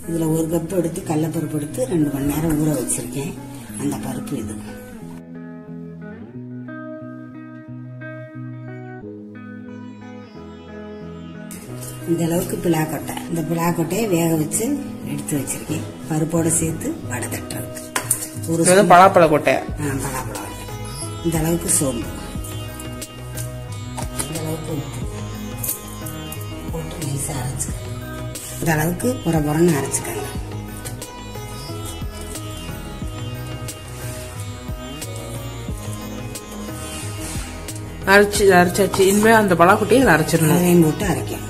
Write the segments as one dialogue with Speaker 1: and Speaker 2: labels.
Speaker 1: இதில் ஒரு கப் எடுத்து கடலப்பருப்பு எடுத்து ரெண்டு மணி நேரம் ஊற வச்சிருக்கேன் அந்த பருப்பு இது இந்த அளவுக்கு பிளாக்கொட்டை இந்த பிளாக்கொட்டையை வேக வச்சு எடுத்து வச்சிருக்கேன் பருப்போட சேர்த்து வடை தட்டுறதுக்கு ஒரு
Speaker 2: இது வந்து பலாப்பழ கொட்டை
Speaker 1: ஆ, பலாப்பழம் வடை. இந்த அளவுக்கு சோம்பு இந்த அளவுக்கு உப்பு போட்டு நைஸாக அரைச்சிக்கணும் இந்த அளவுக்கு புற புறன்னு அரைச்சிக்கங்க
Speaker 2: அரைச்சி அரைச்சாச்சு இனிமே அந்த பலாக்குட்டியை இதில் அரைச்சிடணும்
Speaker 1: அதையும் போட்டு அரைக்கணும்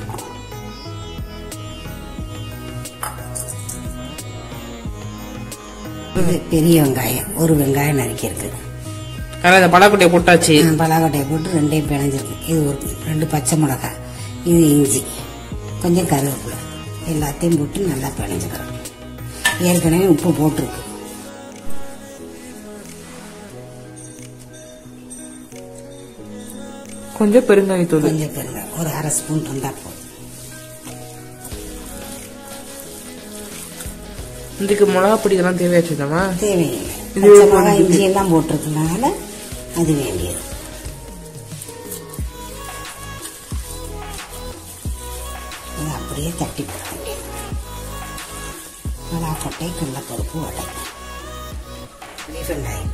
Speaker 1: இது பெரிய வெங்காயம் ஒரு வெங்காயம் நறுக்கியிருக்கு
Speaker 2: அதனால இந்த பலாக்குட்டியை போட்டாச்சு
Speaker 1: பலாக்கொட்டையை போட்டு ரெண்டையும் பிணைஞ்சிருக்கு இது ஒரு ரெண்டு பச்சை மிளகாய் இது இஞ்சி கொஞ்சம் கருவேப்பிலை எல்லாத்தையும் போட்டு நல்லா பிணைஞ்சுக்கிறோம் ஏற்கனவே உப்பு போட்டிருக்கு
Speaker 2: கொஞ்சம் பெருங்காயத்தூள்
Speaker 1: கொஞ்சம் பெருங்காயம் ஒரு அரை ஸ்பூன் இருந்தால் போதும்
Speaker 2: இதுக்கு மிளகா பொடி இதெல்லாம் தேவையாச்சுதாமா
Speaker 1: தேவையில்லை
Speaker 2: இது
Speaker 1: பச்சை
Speaker 2: ஒரு
Speaker 1: மிளகாய்
Speaker 2: இது.
Speaker 1: இஞ்சி எல்லாம் போட்டிருக்கனால அது வேண்டியது இதை அப்படியே தட்டி போட வேண்டியது பலாக்கொட்டை கடலப்பருப்பு வடை லீஃப் வெங்காயம்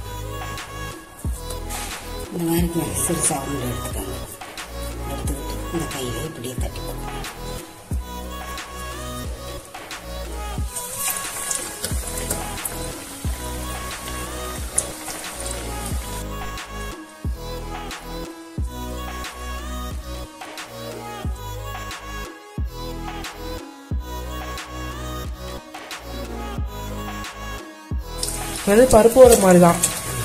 Speaker 1: இந்த மாதிரி சிறுசா உருண்டை எடுத்துக்கோங்க எடுத்துக்கிட்டு இந்த கையில இப்படியே தட்டி போடுங்க
Speaker 2: இது வந்து பருப்பு வர மாதிரி தான்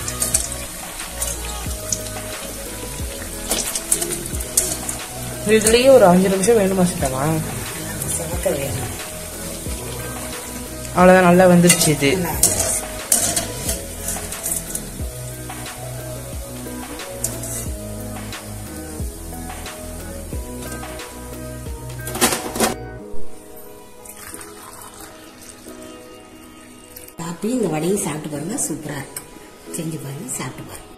Speaker 2: இதுலயே ஒரு அஞ்சு நிமிஷம் வேணுமா சித்தமா
Speaker 1: சிவக்க வேணும்
Speaker 2: அவ்வளவுதான் நல்லா வந்துருச்சு இது
Speaker 1: நல்லா இருந்துச்சு. காப்பி இந்த வடையும் சாப்பிட்டு பாருங்க சூப்பரா இருக்கு செஞ்சு பாருங்க சாப்பிட்டு பாருங்க